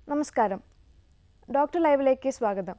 നമസ്കാരം ഡോക്ടർ ലൈവിലേക്ക് സ്വാഗതം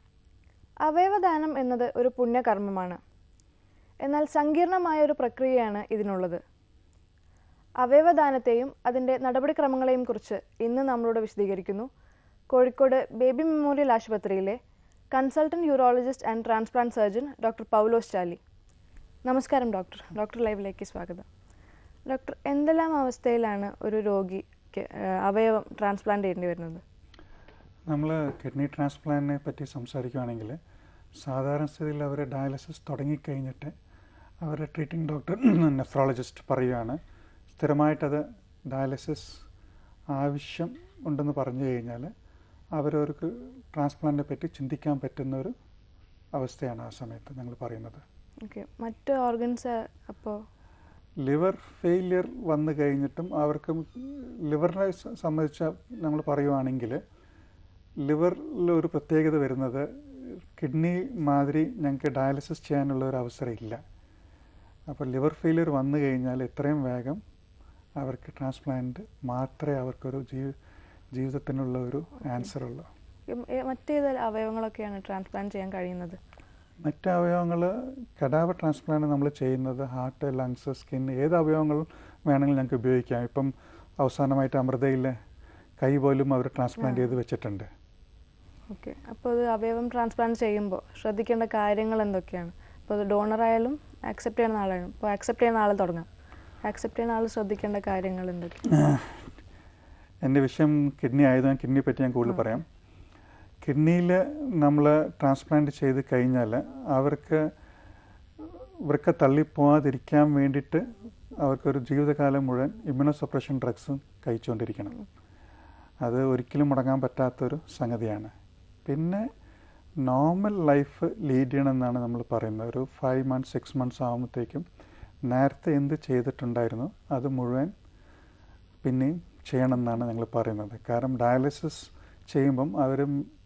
അവയവദാനം എന്നത് ഒരു പുണ്യകർമ്മമാണ് എന്നാൽ സങ്കീർണമായ ഒരു പ്രക്രിയയാണ് ഇതിനുള്ളത് അവയവദാനത്തെയും അതിൻ്റെ നടപടിക്രമങ്ങളെയും കുറിച്ച് ഇന്ന് നമ്മളോട് വിശദീകരിക്കുന്നു കോഴിക്കോട് ബേബി മെമ്മോറിയൽ ആശുപത്രിയിലെ consultant urologist and transplant surgeon doctor Paulose Chali നമസ്കാരം ഡോക്ടർ ഡോക്ടർ ലൈവിലേക്ക് സ്വാഗതം ഡോക്ടർ എന്തെല്ലാം അവസ്ഥയിലാണ് ഒരു രോഗിക്ക് ആ, അവയവം ട്രാൻസ്പ്ലാന്റ് ചെയ്യേണ്ടി വരുന്നത് നമ്മൾ കിഡ്നി ട്രാൻസ്പ്ലാന്റിനെ പറ്റി സംസാരിക്കുകയാണെങ്കിൽ സാധാരണ സ്ഥിതിയിൽ അവർ ഡയാലിസിസ് തുടങ്ങിക്കഴിഞ്ഞിട്ട് അവരുടെ ട്രീറ്റിംഗ് ഡോക്ടർ നെഫ്രോളജിസ്റ്റ് പറയുകയാണ് സ്ഥിരമായിട്ടത് ഡയാലിസിസ് ആവശ്യം ഉണ്ടെന്ന് പറഞ്ഞു കഴിഞ്ഞാൽ അവരവർക്ക് ട്രാൻസ്പ്ലാന്റിനെ പറ്റി ചിന്തിക്കാൻ പറ്റുന്ന ഒരു അവസ്ഥയാണ് ആ സമയത്ത് ഞങ്ങൾ പറയുന്നത് ഓക്കെ മറ്റ് ഓർഗൻസ് അപ്പോൾ ലിവർ ഫെയിലിയർ വന്നു കഴിഞ്ഞിട്ടും അവർക്ക് ലിവറിനെ സ- സംബന്ധിച്ച നമ്മൾ പറയുവാണെങ്കിൽ ലിവറിൽ ഒരു പ്രത്യേകത വരുന്നത് കിഡ്നി മാതിരി ഞങ്ങൾക്ക് ഡയാലിസിസ് ചെയ്യാനുള്ള ഒരു അവസരം ഇല്ല അപ്പോൾ ലിവർ ഫെയിലിയർ വന്നു കഴിഞ്ഞാൽ എത്രയും വേഗം അവർക്ക് ട്രാൻസ്പ്ലാന്റ് മാത്രമേ അവർക്കൊരു ജീവ ജീവിതത്തിനുള്ള ഒരു ആൻസർ ഉള്ളൂ മറ്റേത് അവയവങ്ങളൊക്കെയാണ് ട്രാൻസ്പ്ലാന്റ് ചെയ്യാൻ കഴിയുന്നത് മറ്റ് അവയവങ്ങൾ കടാവ ട്രാൻസ്പ്ലാന്റ് നമ്മൾ ചെയ്യുന്നത് ഹാർട്ട് ലങ്സ് സ്കിൻ ഏത് അവയവങ്ങൾ വേണമെങ്കിലും ഞങ്ങൾക്ക് ഉപയോഗിക്കാം ഇപ്പം അവസാനമായിട്ട് അമൃതയിൽ കൈ പോലും അവർ ട്രാൻസ്പ്ലാന്റ് ചെയ്ത് വെച്ചിട്ടുണ്ട് ഓക്കെ അപ്പോൾ ഇത് അവയവം ട്രാൻസ്പ്ലാന്റ് ചെയ്യുമ്പോൾ ശ്രദ്ധിക്കേണ്ട കാര്യങ്ങൾ എന്തൊക്കെയാണ് അപ്പോൾ ഇത് ഡോണർ ആയാലും ആക്സെപ്റ്റ് ചെയ്യുന്ന ആളായാലും ഇപ്പോൾ ആക്സെപ്റ്റ് ചെയ്യുന്ന ആൾ തുടങ്ങാം ആക്സെപ്റ്റ് ചെയ്യുന്ന ആൾ ശ്രദ്ധിക്കേണ്ട കാര്യങ്ങൾ എന്തൊക്കെയാണ് എൻ്റെ വിഷയം കിഡ്നി ആയതുകൊണ്ട് കിഡ്നിയെ പറ്റി ഞാൻ കൂടുതൽ പറയാം കിഡ്നിയിൽ നമ്മൾ ട്രാൻസ്പ്ലാന്റ് ചെയ്ത് കഴിഞ്ഞാൽ അവർക്ക് വൃക്ക തള്ളിപ്പോവാതിരിക്കാൻ വേണ്ടിയിട്ട് അവർക്കൊരു ജീവിതകാലം മുഴുവൻ ഇമ്മ്യൂണോ സപ്രഷൻ ഡ്രഗ്സും കഴിച്ചുകൊണ്ടിരിക്കണം അത് ഒരിക്കലും മുടങ്ങാൻ പറ്റാത്തൊരു സംഗതിയാണ് പിന്നെ നോർമൽ ലൈഫ് ലീഡ് ചെയ്യണമെന്നാണ് നമ്മൾ പറയുന്നത് ഒരു ഫൈവ് മന്ത്സ് സിക്സ് മന്ത്സ് ആകുമ്പോഴത്തേക്കും നേരത്തെ എന്ത് ചെയ്തിട്ടുണ്ടായിരുന്നു അത് മുഴുവൻ പിന്നെയും ചെയ്യണമെന്നാണ് ഞങ്ങൾ പറയുന്നത് കാരണം ഡയാലിസിസ് ചെയ്യുമ്പം അവർ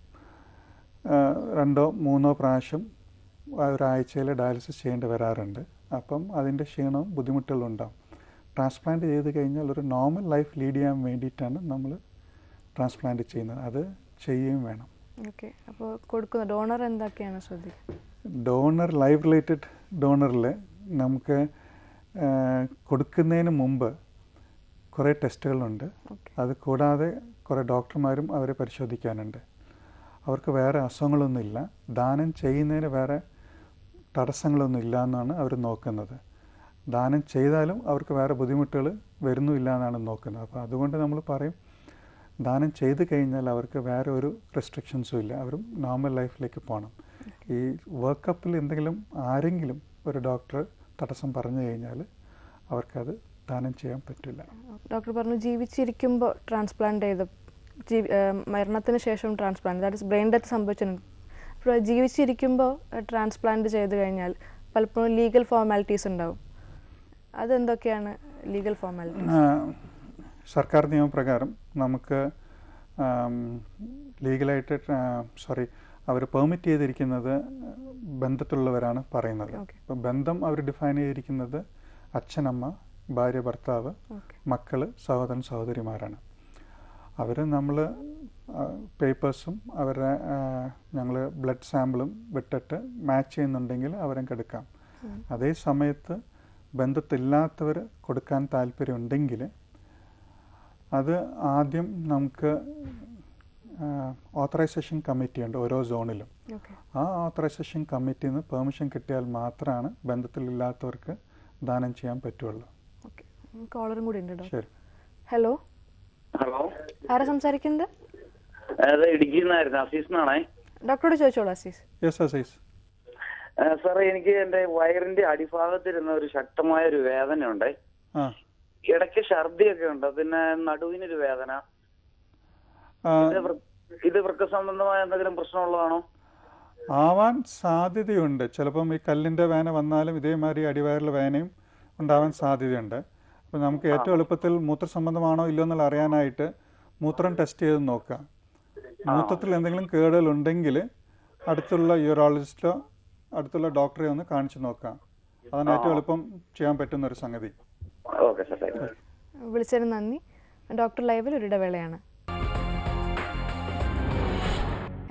രണ്ടോ മൂന്നോ പ്രാവശ്യം ഒരാഴ്ചയിൽ ഡയാലിസിസ് ചെയ്യേണ്ടി വരാറുണ്ട് അപ്പം അതിൻ്റെ ക്ഷീണവും ബുദ്ധിമുട്ടുകളും ഉണ്ടാവും ട്രാൻസ്പ്ലാന്റ് ചെയ്ത് കഴിഞ്ഞാൽ ഒരു നോർമൽ ലൈഫ് ലീഡ് ചെയ്യാൻ വേണ്ടിയിട്ടാണ് നമ്മൾ ട്രാൻസ്പ്ലാന്റ് ചെയ്യുന്നത് അത് ചെയ്യുകയും വേണം ഓക്കെ അപ്പോൾ കൊടുക്കുന്ന ഡോണർ എന്തൊക്കെയാണ് ശ്രദ്ധിക്കുക ഡോണർ ലൈവ് റിലേറ്റഡ് ഡോണറിൽ നമുക്ക് ആ, കൊടുക്കുന്നതിന് മുമ്പ് കുറേ ടെസ്റ്റുകളുണ്ട് ഓക്കെ അത് കൂടാതെ കുറേ ഡോക്ടർമാരും അവരെ പരിശോധിക്കാനുണ്ട് അവർക്ക് വേറെ അസുഖങ്ങളൊന്നുമില്ല ദാനം ചെയ്യുന്നതിന് വേറെ തടസ്സങ്ങളൊന്നും ഇല്ല എന്നാണ് അവർ നോക്കുന്നത് ദാനം ചെയ്താലും അവർക്ക് വേറെ ബുദ്ധിമുട്ടുകൾ വരുന്നുമില്ല എന്നാണ് നോക്കുന്നത് അപ്പോൾ അതുകൊണ്ട് നമ്മൾ പറയും ദാനം ചെയ്ത് കഴിഞ്ഞാൽ അവർക്ക് വേറെ ഒരു റെസ്ട്രിക്ഷൻസും ഇല്ല അവരും നോർമൽ ലൈഫിലേക്ക് പോകണം ഈ വർക്കപ്പിൽ എന്തെങ്കിലും ആരെങ്കിലും ഒരു ഡോക്ടർ തടസ്സം പറഞ്ഞു കഴിഞ്ഞാൽ അവർക്കത് ദാനം ചെയ്യാൻ പറ്റില്ല ഡോക്ടർ പറഞ്ഞു ജീവിച്ചിരിക്കുമ്പോൾ ട്രാൻസ്പ്ലാന്റ് ചെയ്ത ജീവി ഏഹ് മരണത്തിന് ശേഷം transplant that is brain death സംഭവിച്ചിട്ടുണ്ട് അപ്പോൾ ജീവിച്ചിരിക്കുമ്പോൾ ട്രാൻസ്പ്ലാന്റ് ചെയ്ത് കഴിഞ്ഞാൽ പലപ്പോഴും ലീഗൽ ഫോർമാലിറ്റീസ് ഉണ്ടാവും അതെന്തൊക്കെയാണ് ലീഗൽ ഫോർമാലിറ്റീസ് ആ, സർക്കാർ നിയമപ്രകാരം നമുക്ക് ലീഗലായിട്ട് സോറി അവർ പെർമിറ്റ് ചെയ്തിരിക്കുന്നത് ബന്ധത്തിലുള്ളവരാണ് പറയുന്നത് Okay. ഇപ്പം ബന്ധം അവർ ഡിഫൈൻ ചെയ്തിരിക്കുന്നത് അച്ഛനമ്മ ഭാര്യ ഭർത്താവ് ഓക്കെ മക്കള് സഹോദരൻ സഹോദരിമാരാണ് അവർ നമ്മൾ പേപ്പേഴ്സും അവരുടെ ഞങ്ങൾ ബ്ലഡ് സാമ്പിളും വിട്ടിട്ട് മാച്ച് ചെയ്യുന്നുണ്ടെങ്കിൽ അവരെ എടുക്കാം അതേ സമയത്ത് ബന്ധത്തില്ലാത്തവർ കൊടുക്കാൻ താല്പര്യമുണ്ടെങ്കിൽ അത് ആദ്യം നമുക്ക് ഓത്തറൈസേഷൻ കമ്മിറ്റി ഉണ്ട് ഓരോ സോണിലും ഓക്കെ ആ ഓത്തറൈസേഷൻ കമ്മിറ്റിയിൽ നിന്ന് പെർമിഷൻ കിട്ടിയാൽ മാത്രമാണ് ബന്ധത്തിലില്ലാത്തവർക്ക് ദാനം ചെയ്യാൻ പറ്റുള്ളൂ ഓക്കെ കോളറും കൂടി ഉണ്ട് ഡോക്ടർ ശരി ഹലോ ഹലോ ആരാ സംസാരിക്കുന്നത് അത് ഇടുക്കിയിൽ നിന്നായിരുന്നു അസീസ് എന്നാണേ ഡോക്ടറോട് ചോദിച്ചോളൂ അസീസ് യെസ് അസീസ് ആ, സാറേ എനിക്ക് എന്റെ വയറിന്റെ അടിഭാഗത്തിരുന്ന ഒരു ശക്തമായ ഒരു വേദന ഉണ്ട് ആ ഇടയ്ക്ക് ഛർദിയൊക്കെ ഉണ്ട് പിന്നെ നടുവിനൊരു വേദന ആ, ഇത് വൃ- ഇത് വൃക്ക സംബന്ധമായ എന്തെങ്കിലും പ്രശ്നമുള്ളതാണോ ആവാൻ സാധ്യതയുണ്ട് ചിലപ്പം ഈ കല്ലിൻ്റെ വേന വന്നാലും ഇതേമാതിരി അടിവയറിൽ വേനയും ഉണ്ടാവാൻ സാധ്യതയുണ്ട് അപ്പോൾ നമുക്ക് ഏറ്റവും എളുപ്പത്തിൽ മൂത്രസംബന്ധമാണോ ഇല്ലയോ എന്നുള്ള അറിയാനായിട്ട് മൂത്രം ടെസ്റ്റ് ചെയ്ത് നോക്കുക മൂത്രത്തിൽ എന്തെങ്കിലും കേടുകൾ ഉണ്ടെങ്കിൽ അടുത്തുള്ള യൂറോളജിസ്റ്റോ അടുത്തുള്ള ഡോക്ടറെ ഒന്ന് കാണിച്ചു നോക്കാം അതാണ് ഏറ്റവും എളുപ്പം ചെയ്യാൻ പറ്റുന്ന ഒരു സംഗതി ഓക്കെ സാർ താങ്ക് യു വിളിച്ചതിന് നന്ദി ഡോക്ടർ ലൈവിൽ ഒരു ഇടവേളയാണ്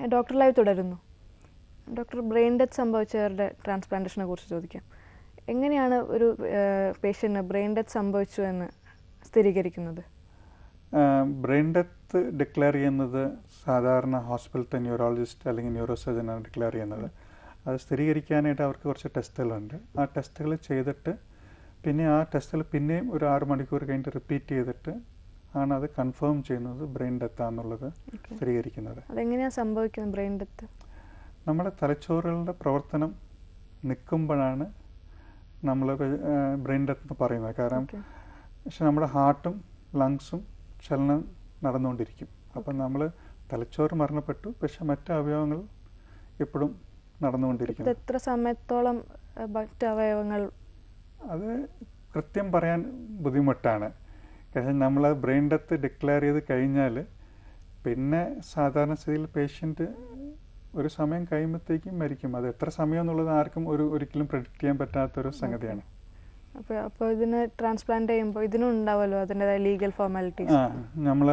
ഡോക്ടർ ലൈവ് തുടരുന്നു ഡോക്ടർ ബ്രെയിൻ ഡെത്ത് സംഭവിച്ചവരുടെ ട്രാൻസ്പ്ലാന്റേഷനെ കുറിച്ച് ചോദിക്കാം എങ്ങനെയാണ് ഒരു പേഷ്യൻറ്റിന് ബ്രെയിൻ ഡെത്ത് സംഭവിച്ചു എന്ന് സ്ഥിരീകരിക്കുന്നത് ബ്രെയിൻ ഡെത്ത് ഡിക്ലെയർ ചെയ്യുന്നത് സാധാരണ ഹോസ്പിറ്റലത്തെ ന്യൂറോളജിസ്റ്റ് അല്ലെങ്കിൽ ന്യൂറോ സർജനാണ് ഡിക്ലെയർ ചെയ്യുന്നത് അത് സ്ഥിരീകരിക്കാനായിട്ട് അവർക്ക് കുറച്ച് ടെസ്റ്റുകളുണ്ട് ആ ടെസ്റ്റുകൾ ചെയ്തിട്ട് പിന്നെ ആ ടെസ്റ്റുകൾ പിന്നെയും ഒരു ആറ് മണിക്കൂർ കഴിഞ്ഞിട്ട് റിപ്പീറ്റ് ചെയ്തിട്ട് ആണ് അത് കൺഫേം ചെയ്യുന്നത് ബ്രെയിൻ ഡെത്താന്നുള്ളത് Okay. സ്ഥിരീകരിക്കുന്നത് അതെങ്ങനെയാണ് സംഭവിക്കുന്നത് ബ്രെയിൻ ഡെത്ത് നമ്മുടെ തലച്ചോറുകളുടെ പ്രവർത്തനം നിൽക്കുമ്പോഴാണ് നമ്മൾ ബ്രെയിൻ ഡെത്ത് എന്ന് പറയുന്നത് കാരണം ഓക്കെ പക്ഷെ നമ്മുടെ ഹാർട്ടും ലങ്സും ചലനം നടന്നുകൊണ്ടിരിക്കും അപ്പം നമ്മൾ തലച്ചോറ് മരണപ്പെട്ടു പക്ഷെ മറ്റ് അവയവങ്ങൾ ഇപ്പോഴും ഇത് നടന്നുകൊണ്ടിരിക്കുന്നു എത്ര സമയത്തോളം ഏഹ്, മറ്റ് അവയവങ്ങൾ അത് കൃത്യം പറയാൻ ബുദ്ധിമുട്ടാണ് കാരണം നമ്മൾ ബ്രെയിൻ ഡെത്ത് ഡിക്ലെയർ ചെയ്ത് കഴിഞ്ഞാൽ പിന്നെ സാധാരണ സ്ഥിതിയിൽ പേഷ്യൻ്റ് ഒരു സമയം കഴിയുമ്പോഴത്തേക്കും മരിക്കും അത് എത്ര സമയം എന്നുള്ളത് ആർക്കും ഒരു ഒരിക്കലും പ്രഡിക്റ്റ് ചെയ്യാൻ പറ്റാത്തൊരു സംഗതിയാണ് അപ്പോൾ അപ്പോൾ ഇതിന് ട്രാൻസ്പ്ലാന്റ് ചെയ്യുമ്പോൾ ഇതിനും ഉണ്ടാവുമല്ലോ അതിൻ്റെതായ ലീഗൽ ഫോർമാലിറ്റീസ് ആ നമ്മൾ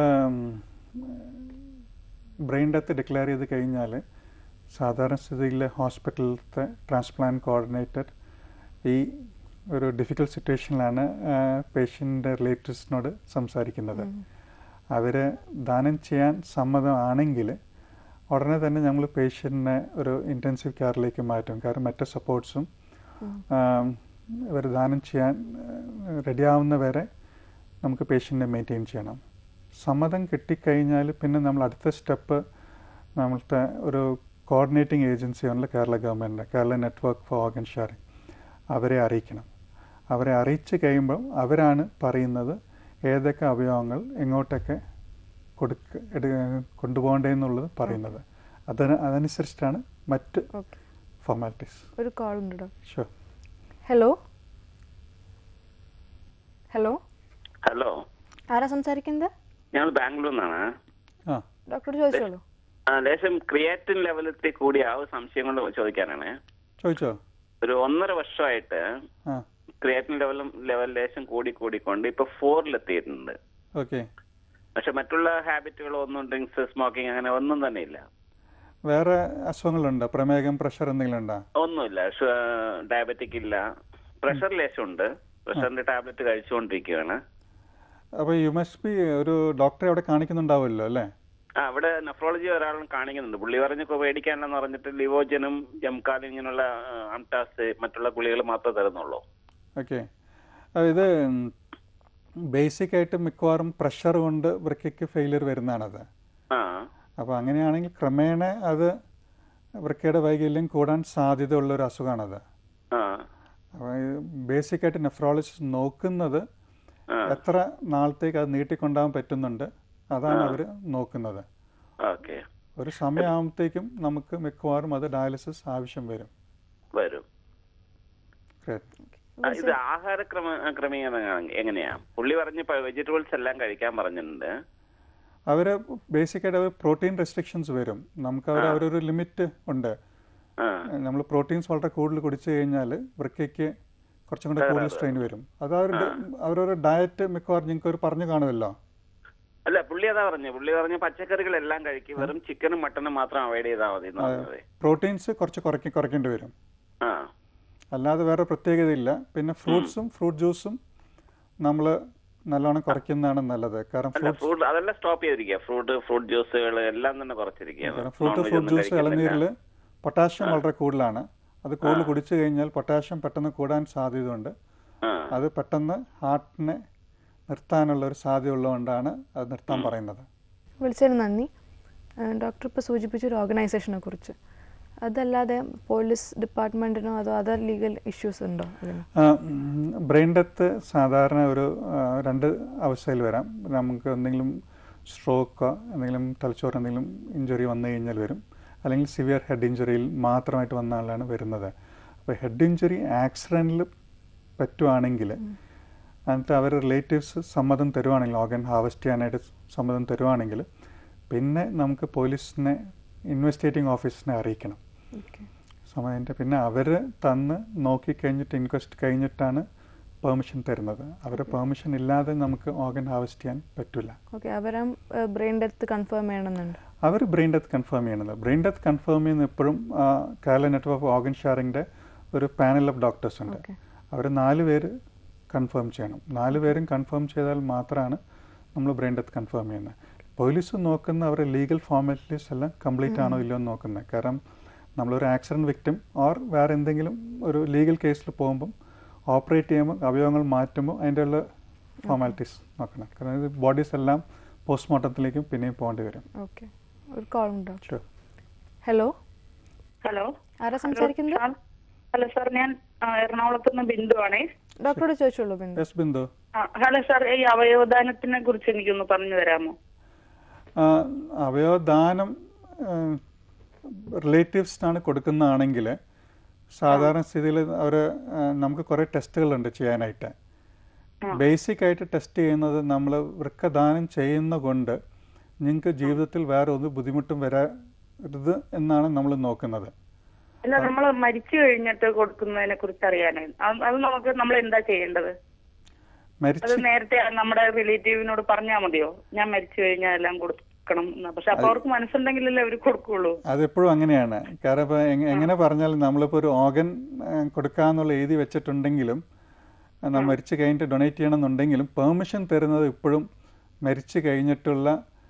ബ്രെയിൻ ഡെത്ത് ഡിക്ലെയർ ചെയ്ത് കഴിഞ്ഞാൽ സാധാരണ സ്ഥിതിയിൽ ഹോസ്പിറ്റലിലത്തെ ട്രാൻസ്പ്ലാന്റ് കോർഡിനേറ്റർ ഈ ഒരു ഡിഫിക്കൽട്ട് സിറ്റുവേഷനിലാണ് പേഷ്യൻ്റെ റിലേറ്റീവ്സിനോട് സംസാരിക്കുന്നത് അവർ ദാനം ചെയ്യാൻ സമ്മതമാണെങ്കിൽ ഉടനെ തന്നെ ഞങ്ങൾ പേഷ്യൻറ്റിനെ ഒരു ഇൻറ്റൻസീവ് കെയറിലേക്ക് മാറ്റും കാരണം മറ്റ് സപ്പോർട്ട്സും ഇവർ ദാനം ചെയ്യാൻ റെഡിയാവുന്ന വരെ നമുക്ക് പേഷ്യൻറ്റിനെ മെയിൻറ്റെയിൻ ചെയ്യണം സമ്മതം കിട്ടിക്കഴിഞ്ഞാൽ പിന്നെ നമ്മൾ അടുത്ത സ്റ്റെപ്പ് നമ്മളുടെ ഒരു കോർഡിനേറ്റിംഗ് ഏജൻസി ആണല്ലോ Kerala government Kerala network for organ sharing അവരെ അറിയിക്കണം അവരെ അറിയിച്ച് കഴിയുമ്പോൾ അവരാണ് പറയുന്നത് ഏതൊക്കെ അവയവങ്ങൾ എങ്ങോട്ടൊക്കെ കൊടുക്ക എടു കൊണ്ടുപോകേണ്ടതെന്നുള്ളത് പറയുന്നത് അതിന് അതനുസരിച്ചിട്ടാണ് മറ്റ് ഓക്കെ ഫോർമാലിറ്റീസ് ഒരു കോൾ ഉണ്ട് doctor sure hello hello hello ആരാ സംസാരിക്കുന്നത് ഞങ്ങൾ ബാംഗ്ലൂരിൽ നിന്നാണ് ആ ഡോക്ടറോട് ചോദിച്ചോളൂ ആ, ലേശം ക്രിയാറ്റിൻ ലെവലത്തിൽ കൂടി ആ ഒരു സംശയം കൊണ്ട് ചോദിക്കാനാണ് ചോദിച്ചോ ഒരു ഒന്നര വർഷമായിട്ട് ആ ക്രിയാറ്റിൻ ലെവലും ലെവൽ ലേശം കൂടി കൂടിക്കൊണ്ട് ഇപ്പൊ ഫോറിലെത്തിയിട്ടുണ്ട് ഓക്കെ പക്ഷെ മറ്റുള്ള ഹാബിറ്റുകളോ ഒന്നും ഡ്രിങ്ക്സ് സ്മോക്കിംഗ് അങ്ങനെ ഒന്നും തന്നെ ഇല്ല വേറെ അസുഖങ്ങളുണ്ടോ പ്രമേഹം പ്രഷർ എന്തെങ്കിലും ഉണ്ടോ ഒന്നുമില്ല ഡയബറ്റിക് ഇല്ല പ്രഷർ ലേശം ഉണ്ട് പ്രഷറിന്റെ ടാബ്ലറ്റ് കഴിച്ചുകൊണ്ടിരിക്കുകയാണ് അപ്പോൾ യു മസ്റ്റ് ബി ഒരു ഡോക്ടറെ അവിടെ കാണിക്കുന്നുണ്ടാവുമല്ലോ അല്ലേ ആ അവിടെ നെഫ്രോളജി ഒരാളും കാണിക്കുന്നുണ്ട് പുള്ളി പറഞ്ഞു പേടിക്കാനെന്ന് പറഞ്ഞിട്ട് ലിവോജനും ജംകാലും ഇങ്ങനെയുള്ള അംടാസ് മറ്റുള്ള ഗുളികൾ മാത്രമേ തരുന്നുള്ളൂ ഓക്കെ ഇത് ബേസിക് ആയിട്ട് മിക്കവാറും പ്രഷർ കൊണ്ട് വൃക്കയ്ക്ക് ഫെയിലിയർ വരുന്നതാണത് ആ അപ്പോൾ അങ്ങനെയാണെങ്കിൽ ക്രമേണ അത് വൃക്കയുടെ വൈകല്യം കൂടാൻ സാധ്യതയുള്ള ഒരു അസുഖമാണത് ആ അപ്പോൾ ബേസിക് ആയിട്ട് നെഫ്രോളജിസ്റ്റ് നോക്കുന്നത് ആ എത്ര നാളത്തേക്ക് അത് നീട്ടിക്കൊണ്ടാകാൻ പറ്റുന്നുണ്ട് അതാണ് അവർ നോക്കുന്നത് ഓക്കെ ഒരു സമയമാകുമ്പോഴത്തേക്കും നമുക്ക് മിക്കവാറും അത് ഡയാലിസിസ് ആവശ്യം വരും വരും Great. ആ, ഇത് ആഹാര ക്രമ ക്രമീകരണം എങ്ങനെയാ പുള്ളി പറഞ്ഞ് വെജിറ്റബിൾസ് എല്ലാം കഴിക്കാൻ പറഞ്ഞിട്ടുണ്ട് അവർ ബേസിക്കായിട്ട് അവർ പ്രോട്ടീൻ റെസ്ട്രിക്ഷൻസ് വരും നമുക്ക് അവർ അവരൊരു ലിമിറ്റ് ഉണ്ട് ആ നമ്മൾ പ്രോട്ടീൻസ് വളരെ കൂടുതൽ കുടിച്ചു കഴിഞ്ഞാൽ വൃക്കയ്ക്ക് കുറച്ചും കൂടെ കൂടുതൽ സ്ട്രെയിൻ വരും അത് അവർ അവരൊരു ഡയറ്റ് മിക്കവാറും നിങ്ങൾക്ക് ഒരു പറഞ്ഞു കാണുമല്ലോ അല്ല പുള്ളി അതാ പറഞ്ഞു പുള്ളി പറഞ്ഞു പച്ചക്കറികളെല്ലാം കഴിക്കും വെറും ചിക്കനും മട്ടനും മാത്രം അവോയ്ഡ് ചെയ്താൽ മതി എന്ന് പറഞ്ഞത് പ്രോട്ടീൻസ് കുറച്ച് കുറയ്ക്ക് കുറയ്ക്കേണ്ടി വരും ആ അല്ലാതെ വേറെ പ്രത്യേകതയില്ല പിന്നെ ഫ്രൂട്ട്സും ഫ്രൂട്ട് ജ്യൂസും നമ്മൾ നല്ലോണം കുറയ്ക്കുന്നതാണ് നല്ലത് കാരണം അല്ല ഫ്രൂട്ട്സ് ഫ്രൂട്ട് അതെല്ലാം സ്റ്റോപ്പ് ചെയ്തിരിക്കുക ഫ്രൂട്ട് ഫ്രൂട്ട് ജ്യൂസുകൾ എല്ലാം തന്നെ കുറച്ചിരിക്കുകയാണ് കാരണം ഫ്രൂട്ട് Non-veg ഫ്രൂട്ട് ഒന്നും ജ്യൂസ് കഴിക്കുന്നില്ല. ഇളനീരിൽ പൊട്ടാഷ്യം വളരെ കൂടുതലാണ് അത് കൂടുതൽ കുടിച്ചു കഴിഞ്ഞാൽ പൊട്ടാഷ്യം പെട്ടെന്ന് കൂടാൻ സാധ്യതയുണ്ട് ആ അത് പെട്ടെന്ന് ഹാർട്ടിനെ നിർത്താനുള്ള ഒരു സാധ്യത ഉള്ളതുകൊണ്ടാണ് അത് നിർത്താൻ പറയുന്നത് വിളിച്ചതിന് നന്ദി ഏഹ് ഡോക്ടർ ഇപ്പോൾ സൂചിപ്പിച്ച ഒരു ഓർഗനൈസേഷനെ കുറിച്ച് അതല്ലാതെ പോലീസ് ഡിപ്പാർട്ട്മെൻറ്റിനോ അതോ അതർ ലീഗൽ ഇഷ്യൂസ് ഉണ്ടോ അതിന് ബ്രെയിൻ ഡെത്ത് സാധാരണ ഒരു ആ, രണ്ട് അവസ്ഥയിൽ വരാം നമുക്ക് എന്തെങ്കിലും സ്ട്രോക്കോ എന്തെങ്കിലും തലച്ചോറ് എന്തെങ്കിലും ഇഞ്ചുറി വന്നു കഴിഞ്ഞാൽ വരും അല്ലെങ്കിൽ സിവിയർ ഹെഡ് ഇഞ്ചുറിയിൽ മാത്രമായിട്ട് വന്ന ആളാണ് വരുന്നത് അപ്പോൾ ഹെഡ് ഇഞ്ചുറി ആക്സിഡൻറ്റിൽ പറ്റുവാണെങ്കിൽ എന്നിട്ട് അവർ റിലേറ്റീവ്സ് സമ്മതം തരുവാണെങ്കിൽ ഓർഗൻ ഹാർവസ്റ്റ് ചെയ്യാനായിട്ട് സമ്മതം തരുവാണെങ്കിൽ പിന്നെ നമുക്ക് പോലീസിനെ ഇൻവെസ്റ്റിഗേറ്റിംഗ് ഓഫീസിനെ അറിയിക്കണം ഓക്കെ സമയത്ത് പിന്നെ അവർ തന്ന് നോക്കി കഴിഞ്ഞിട്ട് ഇൻക്വസ്റ്റ് കഴിഞ്ഞിട്ടാണ് പെർമിഷൻ തരുന്നത് അവരുടെ പെർമിഷൻ ഇല്ലാതെ നമുക്ക് ഓർഗൻ ഹാർവസ്റ്റ് ചെയ്യാൻ പറ്റില്ല ഓക്കെ അവരാ ബ്രെയിൻ ഡെത്ത് കൺഫേം ചെയ്യണമെന്നുണ്ട് അവർ ബ്രെയിൻ ഡെത്ത് കൺഫേം ചെയ്യണത് ബ്രെയിൻ ഡെത്ത് കൺഫേം ചെയ്യുന്ന എപ്പോഴും കേരള നെറ്റ്വർക്ക് ഓഫ് ഓർഗൻ ഷെയറിങ്ങിൻ്റെ ഒരു പാനൽ ഓഫ് ഡോക്ടേഴ്സ് ഉണ്ട് Okay. അവർ നാല് പേര് കൺഫേം ചെയ്യണം നാല് പേരും കൺഫേം ചെയ്താൽ മാത്രമാണ് നമ്മൾ ബ്രെയിൻ ഡെത്ത് കൺഫേം ചെയ്യുന്നത് പോലീസ് നോക്കുന്ന അവരുടെ ലീഗൽ ഫോർമാലിറ്റീസ് എല്ലാം കംപ്ലീറ്റ് ആണോ ഇല്ലയോ എന്ന് നോക്കുന്നത് കാരണം നമ്മളൊരു ആക്സിഡൻറ്റ് വിക്ടിം ഓർ വേറെ എന്തെങ്കിലും ഒരു ലീഗൽ കേസിൽ പോകുമ്പം ഓപ്പറേറ്റ് ചെയ്യുമ്പോൾ അവയവങ്ങൾ മാറ്റുമ്പോൾ അതിൻ്റെ ഉള്ള ഫോർമാലിറ്റീസ് നോക്കണം കാരണം ഇത് ബോഡീസ് എല്ലാം പോസ്റ്റ്മോർട്ടത്തിലേക്കും പിന്നെയും പോകേണ്ടി വരും ഓക്കെ ഒരു കോൾ ഉണ്ടോ ഷുവർ ഹലോ ഹലോ ആരാ സംസാരിക്കുന്നത് സാർ ഹലോ സാർ ഞാൻ ആ, എറണാകുളത്ത് നിന്ന് ബിന്ദു ആണേ ഡോക്ടറോട് ചോദിച്ചോളൂ ബിന്ദു യെസ് ബിന്ദു ആ, ഹലോ സാർ ഈ അവയവദാനത്തിനെ കുറിച്ച് എനിക്കൊന്ന് പറഞ്ഞു തരാമോ ആ, അവയവദാനം റിലേറ്റീവ്സിനാണ് കൊടുക്കുന്നതാണെങ്കിൽ സാധാരണ സ്ഥിതിയിൽ അവർ നമുക്ക് കുറേ ടെസ്റ്റുകളുണ്ട് ചെയ്യാനായിട്ട് ബേസിക് ആയിട്ട് ടെസ്റ്റ് ചെയ്യുന്നത് നമ്മൾ വൃക്കദാനം ചെയ്യുന്ന കൊണ്ട് നിങ്ങൾക്ക് ജീവിതത്തിൽ വേറെ ഒരു ബുദ്ധിമുട്ടും വരരുത് എന്നാണ് നമ്മൾ നോക്കുന്നത് അല്ല നമ്മൾ മരിച്ചു കഴിഞ്ഞിട്ട് കൊടുക്കുന്നതിനെ കുറിച്ച് അറിയാനേ അത് അത് നമുക്ക് നമ്മൾ എന്താ ചെയ്യേണ്ടത് അത് മരിച്ച് നേരത്തെ നമ്മുടെ റിലേറ്റീവിനോട് പറഞ്ഞാൽ മതിയോ ഞാൻ മരിച്ചു കഴിഞ്ഞാൽ എല്ലാം കൊടുക്കണം എന്ന് പക്ഷെ അപ്പൊ അവർക്ക് മനസ്സുണ്ടെങ്കിലല്ലേ അവർ കൊടുക്കുള്ളൂ അതെപ്പോഴും അങ്ങനെയാണ് കാരണം ഇപ്പോൾ എങ്ങനെ പറഞ്ഞാലും നമ്മളിപ്പോൾ ഒരു ഓർഗൻ കൊടുക്കാന്നുള്ള എഴുതി വെച്ചിട്ടുണ്ടെങ്കിലും നമ്മൾ മരിച്ചു കഴിഞ്ഞിട്ട് ഡൊണേറ്റ് ചെയ്യണമെന്നുണ്ടെങ്കിലും പെർമിഷൻ തരുന്നത് ഇപ്പോഴും മരിച്ചു കഴിഞ്ഞിട്ടുള്ള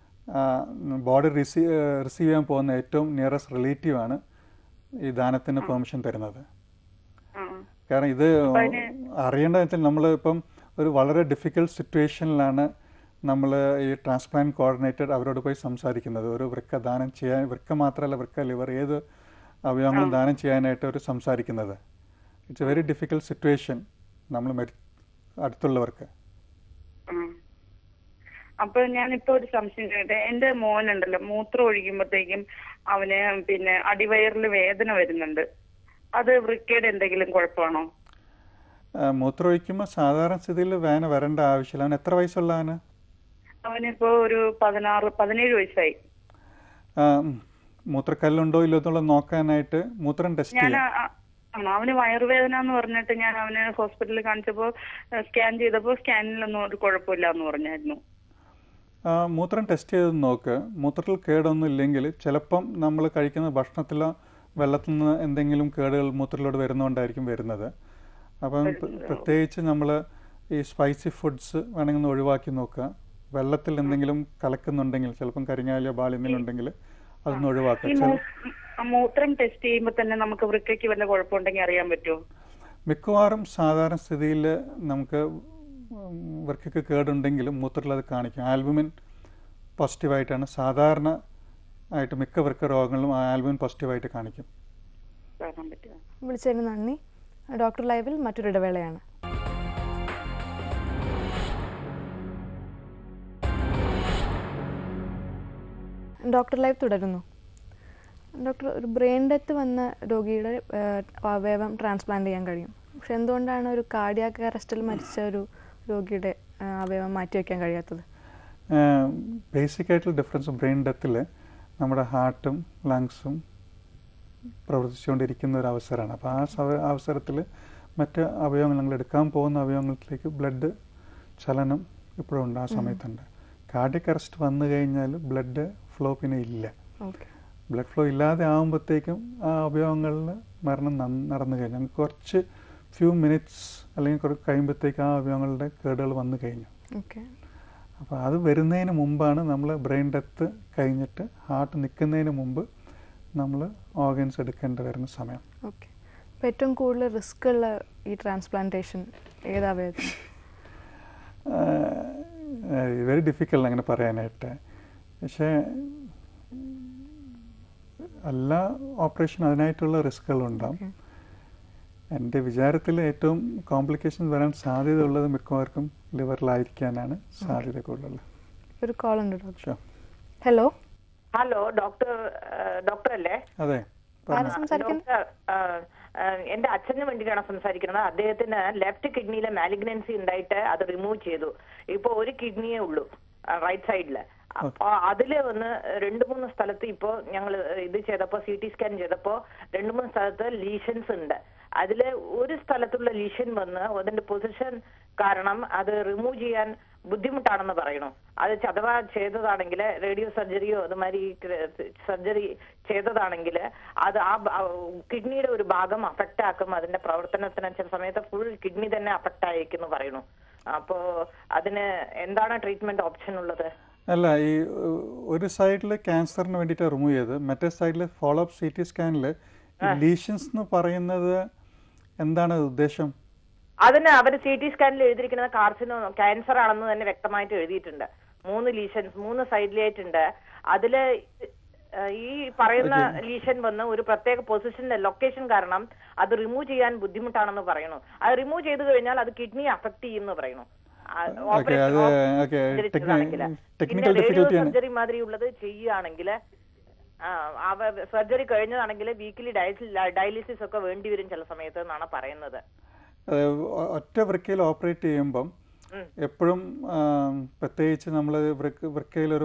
ബോഡി റിസീവ് റിസീവ് ചെയ്യാൻ പോകുന്ന ഏറ്റവും നിയറസ്റ്റ് റിലേറ്റീവാണ് ഈ ദാനത്തിന് പെർമിഷൻ തരുന്നത് ആ. കാരണം ഇത് അറിയേണ്ടതെന്ന് വെച്ചാൽ നമ്മൾ ഇപ്പം ഒരു വളരെ ഡിഫിക്കൽട്ട് സിറ്റുവേഷനിലാണ് നമ്മൾ ഈ ട്രാൻസ്പ്ലാന്റ് കോർഡിനേറ്റർ അവരോട് പോയി സംസാരിക്കുന്നത് ഒരു വൃക്ക ദാനം ചെയ്യാൻ വൃക്ക മാത്രമല്ല വൃക്ക ലിവർ ഏത് അവയവങ്ങളും ദാനം ചെയ്യാനായിട്ട് അവർ സംസാരിക്കുന്നത് it's a very difficult situation നമ്മൾ മരി അടുത്തുള്ളവർക്ക് ആ. അപ്പൊ ഞാനിപ്പോ ഒരു സംശയം ചോദിക്കട്ടെ എന്റെ മോനുണ്ടല്ലോ മൂത്രം ഒഴിക്കുമ്പോഴത്തേക്കും അവന് പിന്നെ അടിവയറിൽ വേദന വരുന്നുണ്ട് അത് വൃക്കയുടെ എന്തെങ്കിലും കുഴപ്പമാണോ ആ, മൂത്രമൊഴിക്കുമ്പോൾ സാധാരണ സ്ഥിതിയിൽ വേന വരേണ്ട ആവശ്യമില്ല അവൻ എത്ര വയസ്സുള്ളവന് അവനിപ്പോ ഒരു പതിനാറ് പതിനേഴ് വയസ്സായി ആ, ഉം, മൂത്രക്കല്ലുണ്ടോ ഇല്ലയോ എന്നുള്ളത് നോക്കാനായിട്ട് മൂത്രം ടെസ്റ്റ് ഞാൻ ചെയ്യാം ആ- ആണോ അവന് വയറുവേദന എന്ന് പറഞ്ഞിട്ട് ഞാൻ അവന് ഹോസ്പിറ്റലിൽ കാണിച്ചപ്പോ സ്കാൻ ചെയ്തപ്പോ സ്കാനിലൊന്നും ഒരു കുഴപ്പമില്ല എന്ന് പറഞ്ഞായിരുന്നു ആ, മൂത്രം ടെസ്റ്റ് ചെയ്ത് നോക്ക് മൂത്രത്തിൽ കേടൊന്നും ഇല്ലെങ്കിൽ ചിലപ്പം നമ്മൾ കഴിക്കുന്ന ഭക്ഷണത്തിലോ വെള്ളത്തിൽ നിന്ന് എന്തെങ്കിലും കേടുകൾ മൂത്രത്തിലോട്ട് വരുന്നതുകൊണ്ടായിരിക്കും വരുന്നത് അപ്പം പ്ര- പ്രത്യേകിച്ച് നമ്മൾ ഈ സ്പൈസി ഫുഡ്സ് വേണമെങ്കിൽ ഒന്ന് ഒഴിവാക്കി നോക്കുക വെള്ളത്തിൽ എന്തെങ്കിലും കലക്കുന്നുണ്ടെങ്കിൽ ചിലപ്പം കരിങ്ങാലിയോ ബാൽ എന്തെങ്കിലും ഉണ്ടെങ്കിൽ അതൊന്ന് ഒഴിവാക്കുക ഈ ചില മൂ- മൂത്രം ടെസ്റ്റ് ചെയ്യുമ്പോ തന്നെ നമുക്ക് വൃക്കയ്ക്ക് വല്ല കുഴപ്പമുണ്ടെങ്കിൽ അറിയാൻ പറ്റുമോ മിക്കവാറും സാധാരണ സ്ഥിതിയിൽ നമുക്ക് ഉം, വൃക്കയ്ക്ക് കേടുണ്ടെങ്കിലും മൂത്രത്തിൽ അത് കാണിക്കും ആൽബുമിൻ പോസിറ്റീവായിട്ടാണ് സാധാരണ ആയിട്ട് മിക്ക വൃക്ക രോഗങ്ങളിലും ആ ആൽബുമിൻ പോസിറ്റീവായിട്ട് കാണിക്കും കാണാൻ പറ്റുമോ വിളിച്ചതിന് നന്ദി ഡോക്ടർ ലൈവിൽ മറ്റൊരു ഇടവേളയാണ് ഡോക്ടർ ലൈവ് തുടരുന്നു ഡോക്ടർ ഒരു ബ്രെയിൻ ഡെത്ത് വന്ന രോഗിയുടെ ഏഹ്, അവയവം ട്രാൻസ്പ്ലാന്റ് ചെയ്യാൻ കഴിയും പക്ഷെ എന്തുകൊണ്ടാണ് ഒരു കാർഡിയാക് അറസ്റ്റിൽ മരിച്ച ഒരു രോഗിയുടെ ഏഹ്, അവയവം മാറ്റിവെക്കാൻ കഴിയാത്തത് ബേസിക് ആയിട്ടുള്ള ഡിഫറൻസ് ബ്രെയിൻ ഡെത്തിൽ നമ്മുടെ ഹാർട്ടും ലങ്സും പ്രവർത്തിച്ചുകൊണ്ടിരിക്കുന്ന ഒരു അവസരമാണ് അപ്പോൾ ആ സവ അവസരത്തിൽ മറ്റ് അവയവങ്ങൾ നമ്മൾ എടുക്കാൻ പോകുന്ന അവയവങ്ങളിലേക്ക് ബ്ലഡ് ചലനം ഇപ്പോഴും ഉണ്ട് ആ സമയത്തുണ്ട് കാർഡിയക് അറസ്റ്റ് വന്നു കഴിഞ്ഞാൽ ബ്ലഡ് ഫ്ലോ പിന്നെ ഇല്ല ഓക്കെ ബ്ലഡ് ഫ്ലോ ഇല്ലാതെ ആകുമ്പോഴത്തേക്കും ആ അവയവങ്ങളിൽ മരണം നന്ന- നടന്നു കഴിഞ്ഞു നമുക്ക് കുറച്ച് ഫ്യൂ മിനിറ്റ്സ് അല്ലെങ്കിൽ കുറച്ച് കഴിയുമ്പോഴത്തേക്ക് ആ അവയവങ്ങളുടെ കേടുകൾ വന്നു കഴിഞ്ഞു ഓക്കെ അപ്പോൾ അത് വരുന്നതിന് മുമ്പാണ് നമ്മൾ ബ്രെയിൻ ഡെത്ത് കഴിഞ്ഞിട്ട് ഹാർട്ട് നിൽക്കുന്നതിന് മുമ്പ് നമ്മൾ ഓർഗൻസ് എടുക്കേണ്ടി വരുന്ന സമയം ഓക്കെ അപ്പോൾ ഏറ്റവും കൂടുതൽ റിസ്ക് ഉള്ള ഈ ട്രാൻസ്പ്ലാന്റേഷൻ ഏതവയവത്തിന് വെരി ഡിഫിക്കൽട്ട് അങ്ങനെ പറയാനായിട്ട് പക്ഷേ എല്ലാ ഓപ്പറേഷനും അതിനായിട്ടുള്ള റിസ്കുകളുണ്ടാവും Okay. എൻ്റെ വിചാരത്തിൽ ഏറ്റവും കോംപ്ലിക്കേഷൻ വരാൻ സാധ്യതയുള്ളത് മിക്കവാർക്കും ലിവറിലായിരിക്കാനാണ് സാധ്യത കൂടുതലുള്ളത് ഒരു കോൾ ഉണ്ട് doctor Sure. Hello hello doctor doctor അല്ലേ അതെ ആരാ പറഞ്ഞു സംസാരിക്കുന്നത് ഡോക്ടർ ആ, ആ, എന്റെ അച്ഛന് വേണ്ടിയിട്ടാണ് സംസാരിക്കുന്നത് അദ്ദേഹത്തിന് ലെഫ്റ്റ് കിഡ്നിയിലെ മാലിഗ്നൻസി ഉണ്ടായിട്ട് അത് റിമൂവ് ചെയ്തു ഇപ്പൊ ഒരു കിഡ്നിയേ ഉള്ളൂ റൈറ്റ് സൈഡില് അപ്പൊ അതില് ഒന്ന് രണ്ട് മൂന്ന് സ്ഥലത്ത് ഇപ്പോ ഞങ്ങൾ ഇത് ചെയ്തപ്പോ സി ടി സ്കാൻ ചെയ്തപ്പോ രണ്ട് മൂന്ന് സ്ഥലത്ത് ലീഷൻസ് ഉണ്ട് അതില് ഒരു സ്ഥലത്തുള്ള ലീഷൻ വന്ന് അതിന്റെ പൊസിഷൻ കാരണം അത് റിമൂവ് ചെയ്യാൻ ബുദ്ധിമുട്ടാണെന്ന് പറയണു അത് ചതവ ചെയ്തതാണെങ്കിൽ റേഡിയോ സർജറിയോ അതുമാതിരി സർജറി ചെയ്തതാണെങ്കിൽ അത് ആ കിഡ്നിയുടെ ഒരു ഭാഗം അഫക്റ്റ് ആക്കും അതിന്റെ പ്രവർത്തനത്തിന് ചില സമയത്ത് ഫുൾ കിഡ്നി തന്നെ അഫക്റ്റ് ആയിരിക്കും എന്ന് പറയുന്നു അപ്പോ അതിന് എന്താണ് ട്രീറ്റ്മെന്റ് ഓപ്ഷൻ ഉള്ളത് അല്ല ഈ ഉ, ഒരു സൈഡിൽ ക്യാൻസറിന് വേണ്ടിയിട്ട് റിമൂവ് ചെയ്ത് മറ്റേ സൈഡിൽ ഫോളോ അപ്പ് സി ടി സ്കാനിൽ ലീഷൻസ് എന്ന് പറയുന്നത് എന്താണ് ഉദ്ദേശം അതിന് അവർ സി ടി സ്കാനിൽ എഴുതിയിരിക്കുന്നത് കാർസിനോ ക്യാൻസർ ആണെന്ന് തന്നെ വ്യക്തമായിട്ട് എഴുതിയിട്ടുണ്ട് മൂന്ന് ലീഷൻസ് മൂന്ന് സൈഡിലായിട്ടുണ്ട് അതില് ഏഹ് ഈ പറയുന്ന ലീഷൻ വന്ന് ഒരു പ്രത്യേക പൊസിഷനിലെ ലൊക്കേഷൻ കാരണം അത് റിമൂവ് ചെയ്യാൻ ബുദ്ധിമുട്ടാണെന്ന് പറയുന്നു അത് റിമൂവ് ചെയ്തു കഴിഞ്ഞാൽ അത് കിഡ്നി അഫക്ട് ചെയ്യുമെന്ന് പറയുന്നു ആ, ഓക്കെ operation- അത് ഓക്കെ surgery ചെയ്തതാണെങ്കില്. പിന്നെ ടെക്നിക്കൽ റേഡിയോ ഡിഫിക്കൽറ്റിയാണ് സർജറി മാതിരി ഉള്ളത് ചെയ്യുകയാണെങ്കിൽ സർജറി കഴിഞ്ഞതാണെങ്കിൽ വീക്കിലി ഡയാലിസിസ് ഒക്കെ വേണ്ടി വരും ചില സമയത്ത് എന്നാണ് പറയുന്നത് അത് ഒ- ഒറ്റ വൃക്കയിൽ ഓപ്പറേറ്റ് ചെയ്യുമ്പം ഉം. എപ്പോഴും പ്രത്യേകിച്ച് നമ്മൾ വൃക്ക വൃക്കയിലൊരു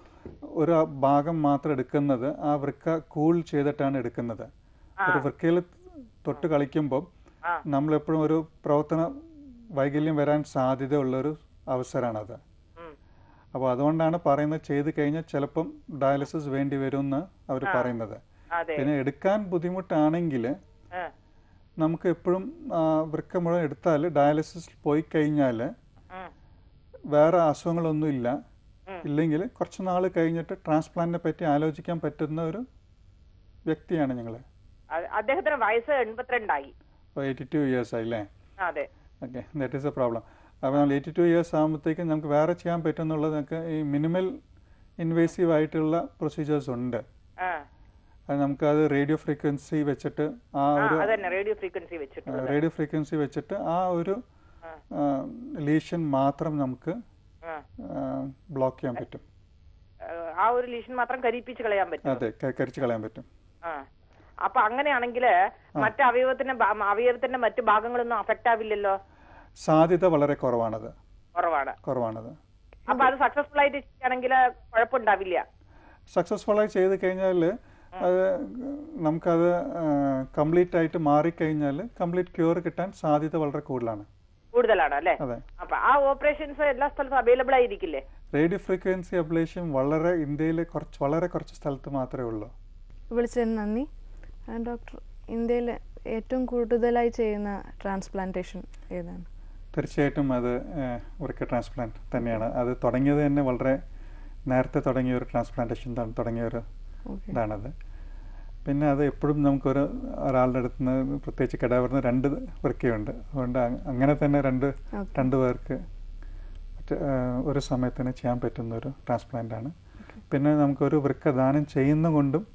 ഒരു ഭാഗം മാത്രം എടുക്കുന്നത് ആ വൃക്ക കൂൾ ചെയ്തിട്ടാണ് എടുക്കുന്നത് ഒരു വൃക്കയിൽ തൊട്ട് കളിക്കുമ്പം ആ. നമ്മളെപ്പോഴും ഒരു പ്രവർത്തന വൈകല്യം വരാൻ സാധ്യതയുള്ളൊരു അവസരമാണത് ഉം. അപ്പോൾ അതുകൊണ്ടാണ് പറയുന്നത് ചെയ്ത് കഴിഞ്ഞാൽ ചിലപ്പം ഡയാലിസിസ് വേണ്ടി വരുമെന്ന് അവർ പറയുന്നത് അതെ പിന്നെ എടുക്കാൻ ബുദ്ധിമുട്ടാണെങ്കിൽ ആ, നമുക്ക് എപ്പോഴും ആ, വൃക്ക മുഴുവൻ എടുത്താൽ ഡയാലിസിസ് പോയി കഴിഞ്ഞാൽ ഉം. വേറെ അസുഖങ്ങളൊന്നും ഇല്ല ഉം. ഇല്ലെങ്കിൽ കുറച്ച് നാൾ കഴിഞ്ഞിട്ട് ട്രാൻസ്പ്ലാന്റിനെ പറ്റി ആലോചിക്കാൻ പറ്റുന്ന ഒരു വ്യക്തിയാണ് ഞങ്ങൾ അ- അദ്ദേഹത്തിന് വയസ്സ് എൺപത്തിരണ്ടായി എയ്റ്റി ടു ഇയേഴ്സ് ആയില്ലേ അതെ okay that is a problem അപ്പോൾ നമ്മൾ എയ്റ്റി ടു ഇയേഴ്സ് ആകുമ്പോഴത്തേക്കും നമുക്ക് വേറെ ചെയ്യാൻ പറ്റുമെന്നുള്ളത് നമുക്ക് ഈ മിനിമൽ ഇൻവേസീവ് ആയിട്ടുള്ള പ്രൊസീജിയേഴ്സ് ഉണ്ട് ആ അത് നമുക്കത് റേഡിയോ ഫ്രീക്വൻസി വെച്ചിട്ട് ആ ആ, ഒരു അതന്നെ റേഡിയോ ഫ്രീക്വൻസി വെച്ചിട്ടുള്ളത് റേഡിയോ ഫ്രീക്വൻസി വെച്ചിട്ട് ആ ഒരു ആ. ലീഷൻ മാത്രം നമുക്ക് ആ. ബ്ലോക്ക് ചെയ്യാൻ പറ്റും ആ, ആ ഒരു ലീഷൻ മാത്രം കരിപ്പിച്ച് കളയാൻ പറ്റും അതെ ക- കരിച്ച് കളയാൻ പറ്റും ആ അപ്പൊ അങ്ങനെയാണെങ്കിൽ മറ്റ് അവയവത്തിന്റെ ഭാ- അവയവത്തിന്റെ മറ്റു ഭാഗങ്ങളൊന്നും അഫക്റ്റ് ആവില്ലല്ലോ സാധ്യത വളരെ കുറവാണത് കുറവാണ് കുറവാണത് അപ്പൊ അത് സക്സസ്ഫുൾ ആയിട്ട് ചെയ്യുകയാണെങ്കിൽ കുഴപ്പമുണ്ടാവില്ല സക്സസ്ഫുൾ ആയി ചെയ്ത് കഴിഞ്ഞാൽ അത് നമുക്കത് കംപ്ലീറ്റ് ആയിട്ട് മാറിക്കഴിഞ്ഞാൽ കംപ്ലീറ്റ് ക്യൂർ കിട്ടാൻ സാധ്യത വളരെ കൂടുതലാണ് കൂടുതലാണ് അല്ലേ അതെ അപ്പൊ ആ ഓപ്പറേഷൻസ് എല്ലാ സ്ഥലത്തും അവൈലബിൾ ആയിരിക്കില്ലേ റേഡിയോ ഫ്രീക്വൻസി അബ്ലേഷൻ വളരെ ഇന്ത്യയിൽ കുറച്ച് വളരെ കുറച്ച് സ്ഥലത്ത് മാത്രമേ ഉള്ളൂ വിളിച്ചതിന് നന്ദി ആ, ഡോക്ടർ ഇന്ത്യയിൽ ഏറ്റവും കൂടുതലായി ചെയ്യുന്ന ട്രാൻസ്പ്ലാന്റേഷൻ ഏതാണ് തീർച്ചയായിട്ടും അത് ഏഹ്, വൃക്ക ട്രാൻസ്പ്ലാന്റ് തന്നെയാണ് അത് തുടങ്ങിയത് തന്നെ വളരെ നേരത്തെ തുടങ്ങിയ ഒരു ട്രാൻസ്പ്ലാന്റേഷൻ തുടങ്ങിയ ഒരു ഓക്കെ ഇതാണത് പിന്നെ അത് എപ്പോഴും നമുക്കൊരു ഒരാളുടെ അടുത്ത് നിന്ന് പ്രത്യേകിച്ച് കിടാവറിന് രണ്ട് വൃക്കയുണ്ട് അതുകൊണ്ട് അ- അങ്ങനെ തന്നെ രണ്ട് ഓക്കെ രണ്ട് പേർക്ക് മറ്റ്, ഏഹ്, ഒരു സമയത്തിന് ചെയ്യാൻ പറ്റുന്ന ഒരു ട്രാൻസ്പ്ലാന്റ് ആണ് പിന്നെ നമുക്കൊരു വൃക്ക ദാനം ചെയ്യുന്ന കൊണ്ടും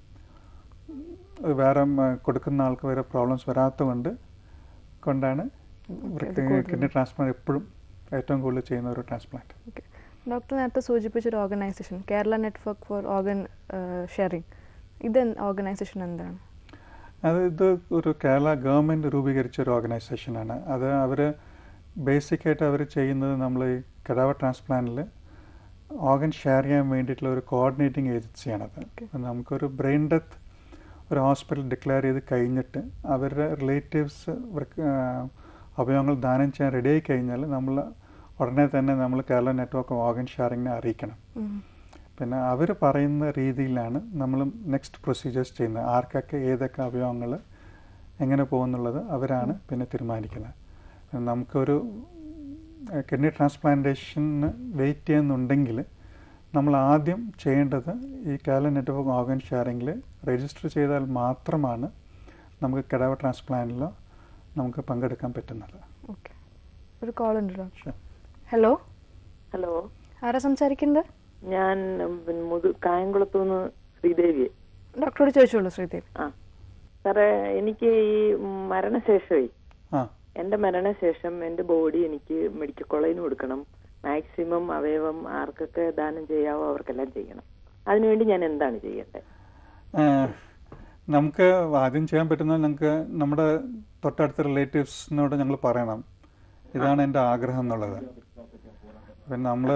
വേറെ ഉം, കൊടുക്കുന്ന ആൾക്ക് വേറെ പ്രോബ്ലംസ് വരാത്ത കൊണ്ട് കൊണ്ടാണ് വൃക്ക കൂടുതൽ. കിഡ്നി ട്രാൻസ്പ്ലാന്റ് എപ്പോഴും ഏറ്റവും കൂടുതൽ ചെയ്യുന്ന ഒരു ട്രാൻസ്പ്ലാന്റ് ഓക്കെ ഡോക്ടർ നേരത്തെ സൂചിപ്പിച്ചൊരു organisation Kerala network for organ sharing ഇത് ഓർഗനൈസേഷൻ എന്താണ് അത് ഇത് ഒരു കേരള ഗവൺമെൻറ് രൂപീകരിച്ച ഒരു ഓർഗനൈസേഷനാണ് അത് അവർ ബേസിക്കായിട്ട് അവർ ചെയ്യുന്നത് നമ്മൾ ഈ കടാവ ട്രാൻസ്പ്ലാന്റിൽ ഓർഗൻ ഷെയർ ചെയ്യാൻ വേണ്ടിയിട്ടുള്ള ഒരു കോർഡിനേറ്റിംഗ് ഏജൻസിയാണത് Okay. അപ്പം നമുക്കൊരു ബ്രെയിൻ ഡെത്ത് ഒരു ഹോസ്പിറ്റൽ ഡിക്ലെയർ ചെയ്ത് കഴിഞ്ഞിട്ട് അവരുടെ റിലേറ്റീവ്സ് അവയവങ്ങൾ ദാനം ചെയ്യാൻ റെഡിയായി കഴിഞ്ഞാൽ നമ്മൾ ഉടനെ തന്നെ നമ്മൾ കേരള നെറ്റ്വർക്ക് ഓർഗൻ ഷെയറിങ്ങിനെ അറിയിക്കണം ഉം. പിന്നെ അവർ പറയുന്ന രീതിയിലാണ് നമ്മൾ നെക്സ്റ്റ് പ്രൊസീജിയേഴ്സ് ചെയ്യുന്നത് ആർക്കൊക്കെ ഏതൊക്കെ അവയവങ്ങൾ എങ്ങനെ പോകുന്നുള്ളത് അവരാണ് പിന്നെ തീരുമാനിക്കുന്നത് പിന്നെ നമുക്കൊരു കിഡ്നി ട്രാൻസ്പ്ലാന്റേഷന് വെയിറ്റ് ചെയ്യുന്നുണ്ടെങ്കിൽ നമ്മൾ ആദ്യം ചെയ്യേണ്ടത് ഈ കേരള നെറ്റ്വർക്ക് ഓർഗൻ ഷെയറിങ്ങിൽ രജിസ്റ്റർ ചെയ്താൽ മാത്രമാണ് നമുക്ക് കിടാവ ട്രാൻസ്പ്ലാന്റിലോ നമുക്ക് പങ്കെടുക്കാൻ പറ്റുന്നത് ഓക്കെ ഒരു കോൾ ഉണ്ട് ഡോക്ടർ Sure. ഹലോ ഹലോ ആരാ സംസാരിക്കുന്നത് ഞാൻ ഉം, പിന്നെ മുതു കായംകുളത്തുനിന്ന് ശ്രീദേവി ഡോക്ടറോട് ചോദിച്ചോളൂ ശ്രീദേവി ആ സാറേ എനിക്ക് ഈ മരണശേഷമേ ആ എന്റെ മരണശേഷം എന്റെ ബോഡി എനിക്ക് മെഡിക്കൽ കോളേജിന് കൊടുക്കണം മാക്സിമം അവയവം ആർക്കൊക്കെ ദാനം ചെയ്യാവോ അവർക്കെല്ലാം ചെയ്യണം അതിനുവേണ്ടി ഞാൻ എന്താണ് ചെയ്യേണ്ടത് ഏഹ് നമുക്ക് ആദ്യം ചെയ്യാൻ പറ്റുന്നത് നമുക്ക് നമ്മുടെ തൊട്ടടുത്ത റിലേറ്റീവ്സിനോട് ഞങ്ങൾ പറയണം ഇതാണ് എൻ്റെ ആഗ്രഹം എന്നുള്ളത് പിന്നെ നമ്മൾ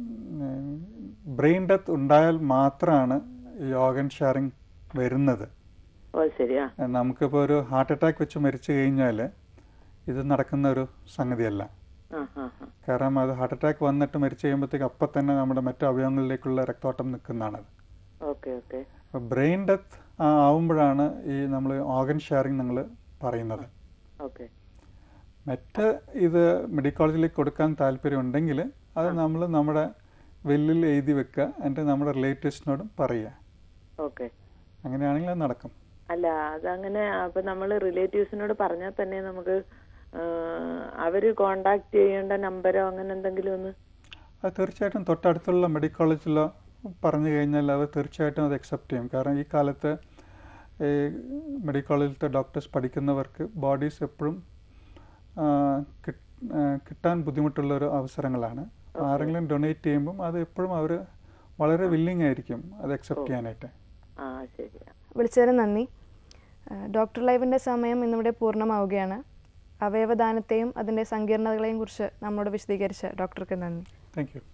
ബ്രെയിൻ ഡെത്ത് ഉണ്ടായാൽ മാത്രമാണ് ഈ ഓർഗൻ ഷെയറിങ് വരുന്നത് ഓ ശരിയാ ഏഹ് നമുക്കിപ്പോൾ ഒരു ഹാർട്ട് അറ്റാക്ക് വെച്ച് മരിച്ചു കഴിഞ്ഞാൽ ഇത് നടക്കുന്ന ഒരു സംഗതിയല്ല ആ ആ ആ കാരണം അത് ഹാർട്ട് അറ്റാക്ക് വന്നിട്ട് മരിച്ചു കഴിയുമ്പോഴത്തേക്ക് അപ്പം തന്നെ നമ്മുടെ മറ്റു അവയവങ്ങളിലേക്കുള്ള രക്തോട്ടം നിൽക്കുന്നതാണത് ഓക്കെ ഓക്കെ അപ്പോൾ ബ്രെയിൻ ഡെത്ത് ആവുമ്പോഴാണ് ഈ നമ്മൾ ഓർഗൻ ഷെയറിങ് നിങ്ങൾ പറയുന്നത് ഓക്കെ മറ്റ് ഇത് മെഡിക്കൽ കോളേജിലേക്ക് കൊടുക്കാൻ താല്പര്യം ഉണ്ടെങ്കിൽ അത് നമ്മൾ നമ്മുടെ വെല്ലിൽ എഴുതി വെക്കുക എന്നിട്ട് നമ്മുടെ റിലേറ്റീവ്സിനോടും പറയുക ഓക്കെ അങ്ങനെയാണെങ്കിൽ അത് നടക്കും അല്ല അതങ്ങനെ അപ്പൊ നമ്മൾ റിലേറ്റീവ്സിനോട് പറഞ്ഞാൽ തന്നെ നമുക്ക് ആ, അവര് കോണ്ടാക്ട് ചെയ്യേണ്ട നമ്പരോ അങ്ങനെ എന്തെങ്കിലും ഒന്ന് അത് തീർച്ചയായിട്ടും തൊട്ടടുത്തുള്ള മെഡിക്കൽ കോളേജിലോ പറഞ്ഞു കഴിഞ്ഞാൽ അവർ തീർച്ചയായിട്ടും അത് അക്സെപ്റ്റ് ചെയ്യും കാരണം ഈ കാലത്ത് ഈ മെഡിക്കൽ കോളേജിലത്തെ ഡോക്ടേഴ്സ് പഠിക്കുന്നവർക്ക് ബോഡീസ് എപ്പോഴും ആ, കിട്ട്- ആ, കിട്ടാൻ ബുദ്ധിമുട്ടുള്ള ഒരു അവസരങ്ങളാണ് അപ്പോൾ ആരെങ്കിലും ഡൊണേറ്റ് ചെയ്യുമ്പം അത് എപ്പോഴും അവർ വളരെ വില്ലിങ് ആയിരിക്കും അത് അക്സെപ്റ്റ് ചെയ്യാനായിട്ട് ആ ശരിയാ വിളിച്ചതിന് നന്ദി ഏഹ് ഡോക്ടർ ലൈവിൻ്റെ സമയം ഇന്നിവിടെ പൂർണ്ണമാവുകയാണ് അവയവദാനത്തെയും അതിൻ്റെ സങ്കീർണതകളെയും കുറിച്ച് നമ്മളോട് വിശദീകരിച്ച ഡോക്ടർക്ക് നന്ദി താങ്ക് യു